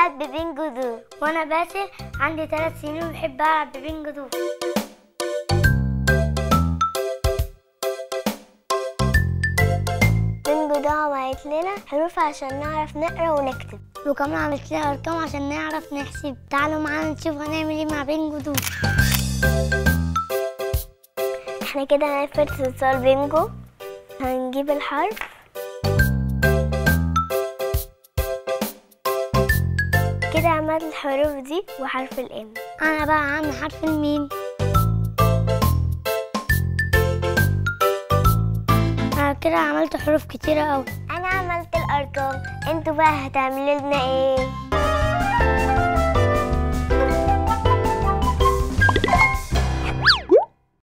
ألعب ببينجو دو وأنا باسل عندي ثلاث سنين وبحب ألعب ببينجو دو بينجو دو عملت لنا حروف عشان نعرف نقرا ونكتب وكمان عملت لنا أرقام عشان نعرف نحسب تعالوا معانا نشوف هنعمل ايه مع بينجو دو احنا كده هنفرد صلصال بينجو هنجيب الحرف كده عملت الحروف دي وحرف الام انا بقى عامل حرف الميم انا كده عملت حروف كتيرة اوي انا عملت الارقام انتوا بقى هتعملوا لنا ايه